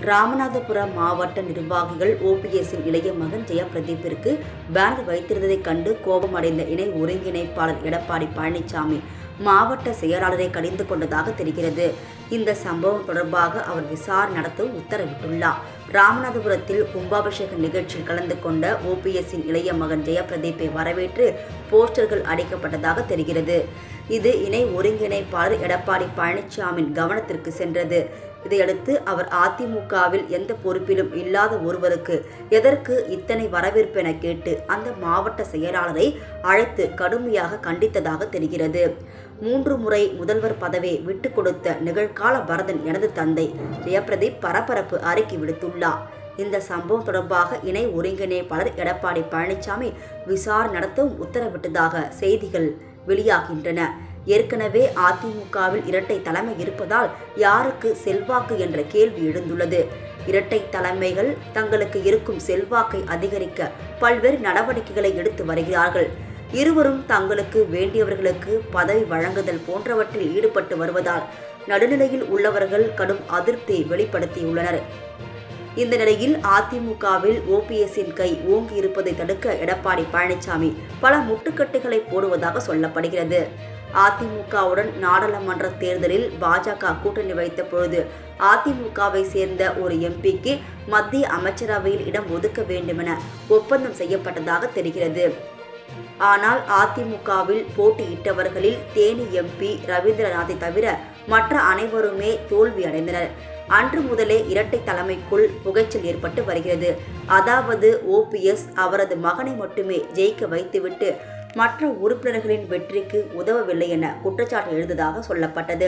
ராமநாதபுரம் மாவட்ட நிர்வாகிகள் ஓபிஎஸ்ஸின் இளைய மகன் ஜெயபிரதீப்பிற்கு பேனர் வைத்திருந்ததைக் கண்டு கோபமடைந்த இணை ஒருங்கிணைப்பாளர் எடப்பாடி பழனிசாமி மாவட்ட செயலாளரை கடிந்து கொண்டதாக தெரிகிறது இந்த சம்பவம் தொடர்பாக அவர் விசாரணை நடத்தவும் உத்தரவிட்டுள்ளார் ராமநாதபுரத்தில் கும்பாபிஷேக நிகழ்ச்சியில் கலந்து கொண்ட ஓபிஎஸ்ஸின் இளைய மகன் ஜெயபிரதீப்பை வரவேற்று போஸ்டர்கள் அடிக்கப்பட்டதாக தெரிகிறது இது இணை ஒருங்கிணைப்பாளர் எடப்பாடி பழனிசாமியின் கவனத்திற்கு சென்றது இதையடுத்து அவர் அதிமுகவில் எந்த பொறுப்பிலும் இல்லாத ஒருவருக்கு எதற்கு இத்தனை வரவேற்பு என கேட்டு அந்த மாவட்ட செயலாளரை அழைத்து கடுமையாக கண்டித்ததாக தெரிகிறது மூன்று முறை முதல்வர் பதவியை விட்டுக் கொடுத்த நிகழ்கால பரதன் எனது தந்தை ஜெயபிரதீப் பரபரப்பு அறிக்கை விடுத்துள்ளார் இந்த சம்பவம் தொடர்பாக இணை ஒருங்கிணைப்பாளர் எடப்பாடி பழனிசாமி விசாரணை நடத்தவும் உத்தரவிட்டதாக செய்திகள் வெளியாகின்றன ஏற்கனவே அதிமுகவில் இரட்டை தலைமை இருப்பதால் யாருக்கு செல்வாக்கு என்ற கேள்வி எழுந்துள்ளது இரட்டை தலைமைகள் தங்களுக்கு இருக்கும் செல்வாக்கை அதிகரிக்க பல்வேறு நடவடிக்கைகளை எடுத்து வருகிறார்கள் இருவரும் தங்களுக்கு வேண்டியவர்களுக்கு பதவி வழங்குதல் போன்றவற்றில் ஈடுபட்டு வருவதால் நடுநிலையில் உள்ளவர்கள் கடும் அதிருப்தியை வெளிப்படுத்தியுள்ளனர் இந்த நிலையில் அதிமுகவில் ஓபிஎஸ்ஸின் கை ஓங்கி இருப்பதை தடுக்க எடப்பாடி பழனிசாமி பல முட்டுக்கட்டைகளை போடுவதாக சொல்லப்படுகிறது அதிமுகவுடன் நாடாளுமன்ற தேர்தலில் பாஜக கூட்டணி வைத்த பொழுது அதிமுகவை சேர்ந்த ஒரு எம்பிக்கு மத்திய அமைச்சரவையில் இடம் ஒதுக்க வேண்டுமென ஒப்பந்தம் செய்யப்பட்டதாக தெரிகிறது ஆனால் அதிமுகவில் போட்டியிட்டவர்களில் தேனி எம்பி ரவீந்திரநாத்தை தவிர மற்ற அனைவருமே தோல்வி அடைந்தனர் அன்று முதலே இரட்டை தலைமைக்குள் புகைச்சல் ஏற்பட்டு வருகிறது அதாவது ஓபிஎஸ் அவரது மகனை மட்டுமே ஜெயிக்க வைத்துவிட்டு மற்ற உறுப்பினர்களின் வெற்றிக்கு உதவவில்லை என குற்றச்சாட்டு எழுந்ததாக சொல்லப்பட்டது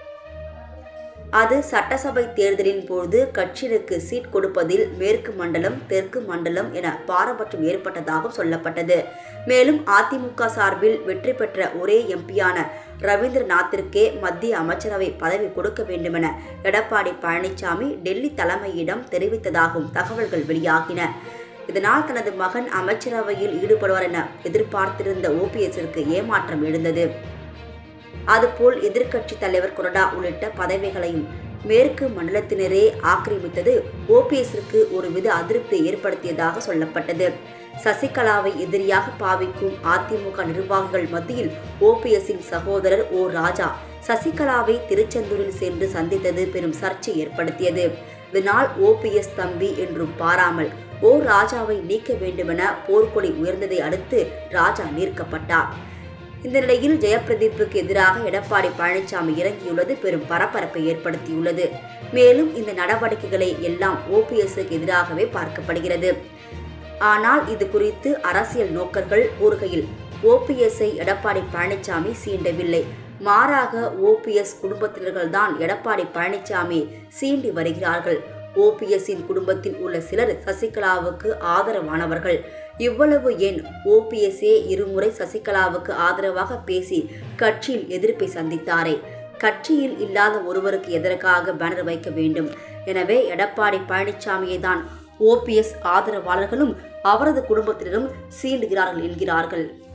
அது சட்டசபை தேர்தலின் போது கட்சியிற்கு சீட் கொடுப்பதில் மேற்கு மண்டலம் தெற்கு மண்டலம் என பாரபட்சம் ஏற்பட்டதாகவும் சொல்லப்பட்டது மேலும் அதிமுக சார்பில் வெற்றி பெற்ற ஒரே எம்பியான ரவீந்திரநாத்திற்கே மத்திய அமைச்சரவை பதவி கொடுக்க வேண்டுமென எடப்பாடி பழனிசாமி டெல்லி தலைமையிடம் தெரிவித்ததாகவும் தகவல்கள் வெளியாகின இதனால் தனது மகன் அமைச்சரவையில் ஈடுபடுவார் என எதிர்பார்த்திருந்த ஓபிஎஸ்ஸிற்கு ஏமாற்றம் எழுந்தது அதுபோல் எதிர்க்கட்சி தலைவர் கொறடா உள்ளிட்ட பதவிகளையும் மேற்கு மண்டலத்தினரே ஆக்கிரமித்தது ஓபிஎஸ்ஸிற்கு ஒருவித அதிருப்தி ஏற்படுத்தியதாக சொல்லப்பட்டது சசிகலாவை எதிரியாக பாவிக்கும் அதிமுக நிர்வாகிகள் மத்தியில் ஓபிஎஸ்ஸின் சகோதரர் ஓ ராஜா சசிகலாவை திருச்செந்தூரில் சென்று சந்தித்தது பெரும் சர்ச்சை ஏற்படுத்தியது இதனால் ஓபிஎஸ் தம்பி என்றும் பாராமல் ஓ ராஜாவை நீக்க வேண்டுமென போர்க்கொடி உயர்ந்ததை அடுத்து ராஜா நீர்க்கப்பட்டார் இந்த நிலையில் ஜெயபிரதீப்புக்கு எதிராக எடப்பாடி பழனிசாமி இறங்கியுள்ளது பெரும் பரபரப்பை ஏற்படுத்தியுள்ளது மேலும் இந்த நடவடிக்கைகளை எல்லாம் ஓபிஎஸ்க்கு எதிராகவே பார்க்கப்படுகிறது ஆனால் இது குறித்து அரசியல் நோக்கர்கள் கூறுகையில் ஓபிஎஸ்ஐ எடப்பாடி பழனிசாமி சீண்டவில்லை மாறாக ஓபிஎஸ் குடும்பத்தினர்கள்தான் எடப்பாடி பழனிசாமி சீண்டி வருகிறார்கள் ஓபிஎஸ்ஸின் குடும்பத்தில் உள்ள சிலர் சசிகலாவுக்கு ஆதரவானவர்கள் இவ்வளவு ஏன் ஓபிஎஸ்ஏ இருமுறை சசிகலாவுக்கு ஆதரவாக பேசி கட்சியில் எதிர்ப்பை சந்தித்தாரே கட்சியில் இல்லாத ஒருவருக்கு எதற்காக பேனர் வைக்க வேண்டும் எனவே எடப்பாடி பழனிசாமியை தான் ஓபிஎஸ் ஆதரவாளர்களும் அவரது குடும்பத்தினரும் சீண்டுகிறார்கள் என்கிறார்கள்